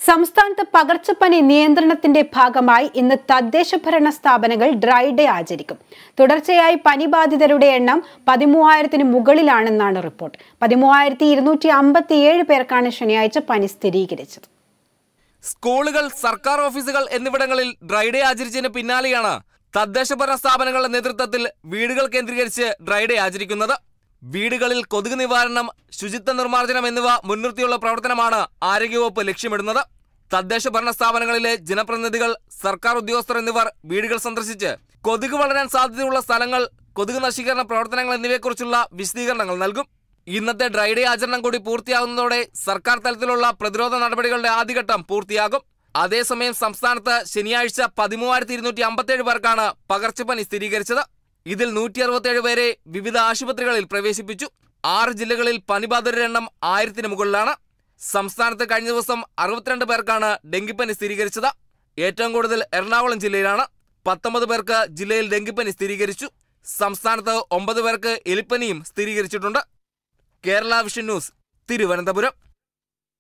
സംസ്ഥാനത്ത് പകർച്ചപ്പനി നിയന്ത്രണത്തിന്റെ ഭാഗമായി ഇന്ന് തദ്ദേശ ഭരണ സ്ഥാപനങ്ങൾ ഡ്രൈ ഡേ ആചരിക്കും തുടർച്ചയായി പനി ബാധിതരുടെ എണ്ണം പതിമൂവായിരത്തിന് മുകളിലാണെന്നാണ് റിപ്പോർട്ട് പതിമൂവായിരത്തി ഇരുന്നൂറ്റി അമ്പത്തിയേഴ് പേർക്കാണ് ശനിയാഴ്ച പനി സ്ഥിരീകരിച്ചത് സ്കൂളുകൾ സർക്കാർ ഓഫീസുകൾ എന്നിവിടങ്ങളിൽ ഡ്രൈ ഡേ ആചരിച്ചതിന് പിന്നാലെയാണ് തദ്ദേശ ഭരണ സ്ഥാപനങ്ങളുടെ നേതൃത്വത്തിൽ വീടുകൾ കേന്ദ്രീകരിച്ച് ഡ്രൈ ഡേ ആചരിക്കുന്നത് വീടുകളിൽ കൊതുക് നിവാരണം ശുചിത്വ നിർമ്മാർജ്ജനം എന്നിവ മുൻനിർത്തിയുള്ള പ്രവർത്തനമാണ് ആരോഗ്യവകുപ്പ് ലക്ഷ്യമിടുന്നത് തദ്ദേശ ഭരണ സ്ഥാപനങ്ങളിലെ ജനപ്രതിനിധികൾ സർക്കാർ ഉദ്യോഗസ്ഥർ എന്നിവർ വീടുകൾ സന്ദർശിച്ച് കൊതുക് വളരാൻ സാധ്യതയുള്ള സ്ഥലങ്ങൾ കൊതുക് നശീകരണ പ്രവർത്തനങ്ങൾ എന്നിവയെക്കുറിച്ചുള്ള വിശദീകരണങ്ങൾ നൽകും ഇന്നത്തെ ഡ്രൈ ഡേ ആചരണം കൂടി പൂർത്തിയാകുന്നതോടെ സർക്കാർ തലത്തിലുള്ള പ്രതിരോധ നടപടികളുടെ ആദ്യഘട്ടം പൂർത്തിയാകും അതേസമയം സംസ്ഥാനത്ത് ശനിയാഴ്ച പതിമൂവായിരത്തി ഇരുന്നൂറ്റി അമ്പത്തേഴ് പേർക്കാണ് പകർച്ചപ്പനി സ്ഥിരീകരിച്ചത് ഇതിൽ നൂറ്റി അറുപത്തേഴ് പേരെ വിവിധ ആശുപത്രികളിൽ പ്രവേശിപ്പിച്ചു ആറ് ജില്ലകളിൽ പനിബാധിതരുടെ എണ്ണം ആയിരത്തിന് മുകളിലാണ് സംസ്ഥാനത്ത് കഴിഞ്ഞ ദിവസം അറുപത്തിരണ്ട് പേർക്കാണ് ഡെങ്കിപ്പനി സ്ഥിരീകരിച്ചത് ഏറ്റവും കൂടുതൽ എറണാകുളം ജില്ലയിലാണ് പത്തൊമ്പത് പേർക്ക് ജില്ലയിൽ ഡെങ്കിപ്പനി സ്ഥിരീകരിച്ചു സംസ്ഥാനത്ത് ഒമ്പത് പേർക്ക് എലിപ്പനിയും സ്ഥിരീകരിച്ചിട്ടുണ്ട് കേരള വിഷൻ ന്യൂസ് തിരുവനന്തപുരം